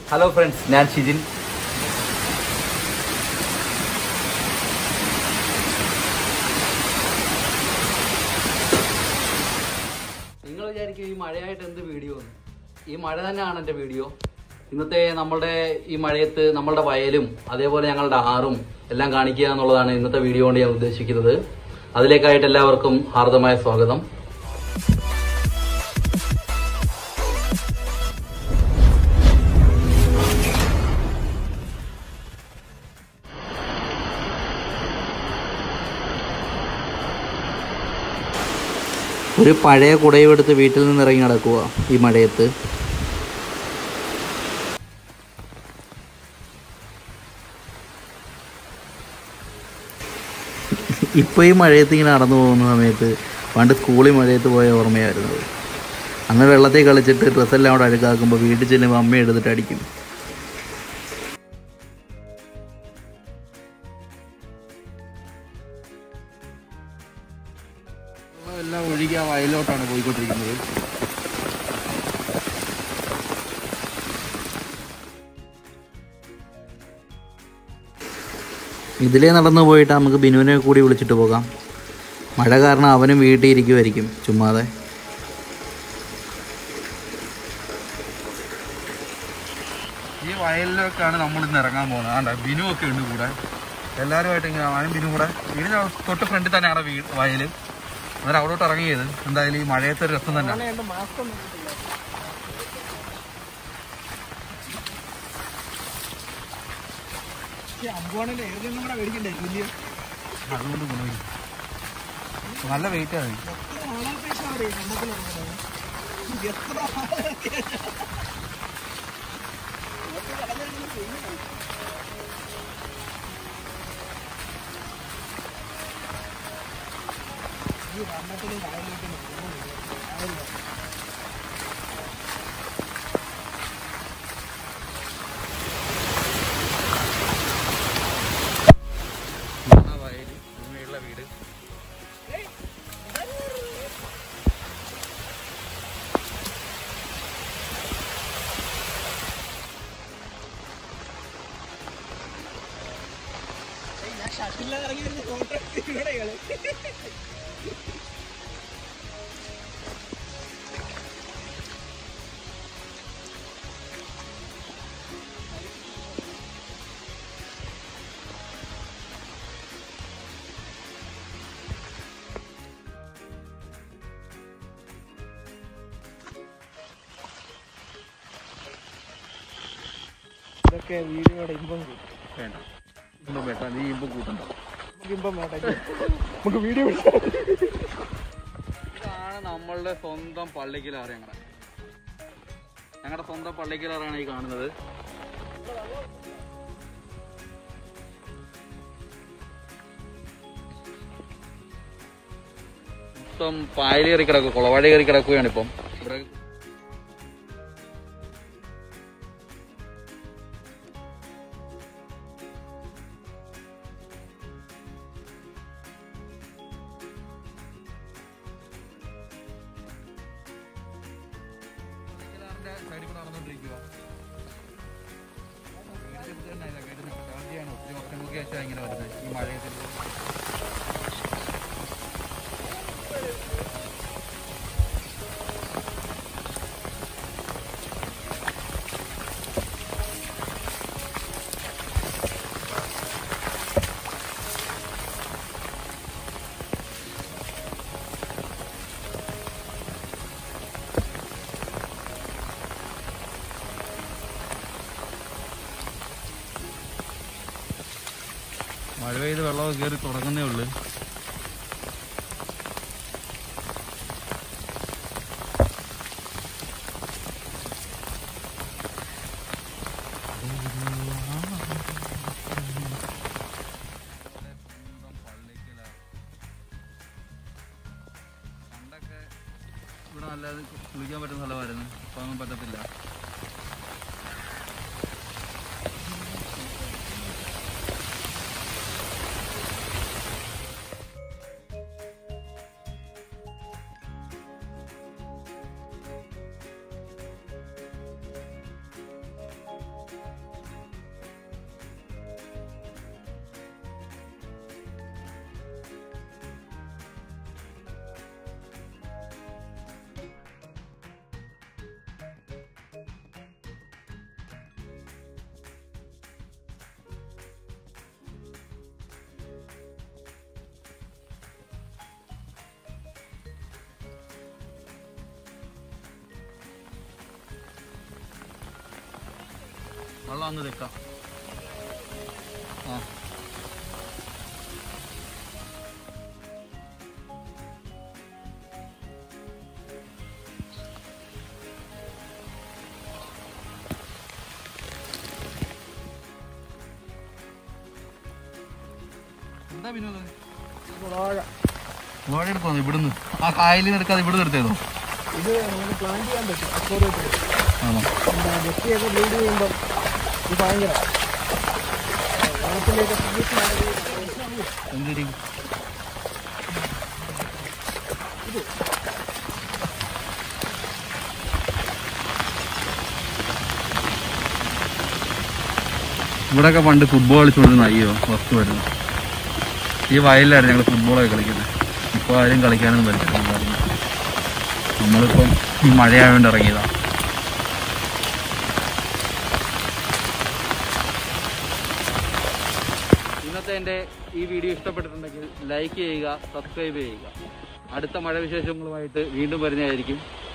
hello friends ഞാൻ ഷിജിൻ നിങ്ങൾ വിചാരിക്കും ഈ മഴയായിട്ട് എന്ത് വീഡിയോ എന്ന് ഈ മഴ തന്നെയാണ് എൻ്റെ വീഡിയോ ഇന്നത്തെ നമ്മളുടെ ഈ മഴയത്ത് നമ്മളുടെ വയലും അതേപോലെ ഞങ്ങളുടെ ആറും എല്ലാം കാണിക്കുക എന്നുള്ളതാണ് ഇന്നത്തെ വീഡിയോ കൊണ്ട് ഞാൻ ഉദ്ദേശിക്കുന്നത് അതിലേക്കായിട്ട് എല്ലാവർക്കും ഹാർദമായ സ്വാഗതം ഒരു പഴയ കുടയും എടുത്ത് വീട്ടിൽ നിന്ന് ഇറങ്ങി നടക്കുക ഈ മഴയത്ത് ഇപ്പോൾ ഈ മഴയത്ത് ഇങ്ങനെ നടന്നു പോകുന്ന സമയത്ത് പണ്ട് സ്കൂളിൽ മഴയത്ത് പോയ ഓർമ്മയായിരുന്നത് അന്ന് വെള്ളത്തിൽ കളിച്ചിട്ട് ഡ്രസ്സെല്ലാം അവിടെ അഴുക്കാക്കുമ്പോൾ വീട്ടിൽ ചെല്ലുമ്പോൾ അമ്മ എടുത്തിട്ട് അടിക്കും എല്ലാം ഒഴുകി ആ വയലോട്ടാണ് പോയിക്കൊണ്ടിരിക്കുന്നത് ഇതിലേ നടന്നു പോയിട്ട് നമുക്ക് ബിനുവിനെ കൂടി വിളിച്ചിട്ട് പോകാം മഴ കാരണം അവനും വീട്ടിൽ ഇരിക്കുമായിരിക്കും ചുമ്മാതെ ഈ വയലിലൊക്കെയാണ് നമ്മൾ ഇന്ന് ഇറങ്ങാൻ പോകുന്നത് ആണ്ട ബിനു ഒക്കെ ഉണ്ട് കൂടെ എല്ലാവരുമായിട്ട് ഇങ്ങനെ അവനും ബിനു കൂടെ വീടിന് തൊട്ട് ഫ്രണ്ടിൽ തന്നെയാണ് വീ വയൽ അന്നേരം അവിടോട്ട് ഇറങ്ങിയത് എന്തായാലും ഈ മഴയത്തെ ഒരു രസം തന്നെ അതുകൊണ്ട് ഗുണമില്ല നല്ല വെയിറ്റ് ആണ് വയൽ ഭൂമിയുള്ള വീട് ഇതൊക്കെ വീഡിയോയുടെ ഇമ്പം കൂട്ടും വേണ്ട ഇമ്പം വേണ്ട നീ ഇമ്പം കൂട്ടണ്ട നമുക്ക് ഇമ്പം വേണ്ട നമുക്ക് വീഡിയോ ഇതാണ് നമ്മളുടെ സ്വന്തം പള്ളിക്കിലാറ് ഞങ്ങളുടെ ഞങ്ങളുടെ സ്വന്തം പള്ളിക്കിലാറാണ് ഈ കാണുന്നത് മൊത്തം പായൽ കയറി കിടക്കുക കുളവാഴ കയറി കിടക്കുകയാണ് ഇപ്പം ഇവിടെ സൈഡിൽ കൂടെ നടന്നുകൊണ്ടിരിക്കുക ഒത്തിരി വർഷങ്ങൾക്ക് ശേഷം ഇങ്ങനെ വരുന്നത് ഈ മഴയത്തിൽ മഴ പെയ്ത് വെള്ളമൊക്കെ കയറി തുടങ്ങുന്നേ ഉള്ളു പണ്ടൊക്കെ ഇവിടെ നല്ല കുളിക്കാൻ പറ്റുന്ന സ്ഥലമായിരുന്നു ഇപ്പൊ ഒന്നും പറ്റത്തില്ല വെള്ളം അങ്ങ് തെക്കാം ആ എന്താ വിനോദം വാഴ വാഴ എടുക്കുന്നു ഇവിടുന്ന് ആ കായലിൽ നിന്ന് എടുക്കാതെ ഇവിടുന്ന് എടുത്തേതോ ഇത് നമുക്ക് പ്ലാൻ ചെയ്യാൻ പറ്റും അക്വോറിയത്തിൽ ആണോ എന്താ ഗപ്പിയൊക്കെ ബ്രീഡ് ചെയ്യുമ്പം ഇത് ഭയങ്കര വെള്ളത്തിലേക്ക് സജഷൻ എന്തിരി ഇവിടെയൊക്കെ പണ്ട് ഫുട്ബോൾ കളിച്ചുകൊണ്ടിരുന്ന അയ്യോ വസ്തു വരുന്നു ഈ വയലിലായിരുന്നു ഞങ്ങൾ ഫുട്ബോളൊക്കെ കളിക്കുന്നത് ഇപ്പോൾ ആരും കളിക്കാനൊന്നും പറ്റില്ല നമ്മളിപ്പം ഈ മഴയായതുകൊണ്ട് ഇറങ്ങിയതാണ് ഇന്നത്തെ എൻ്റെ ഈ വീഡിയോ ഇഷ്ടപ്പെട്ടിട്ടുണ്ടെങ്കിൽ ലൈക്ക് ചെയ്യുക സബ്സ്ക്രൈബ് ചെയ്യുക അടുത്ത മഴ വിശേഷങ്ങളുമായിട്ട് വീണ്ടും വരുന്നതായിരിക്കും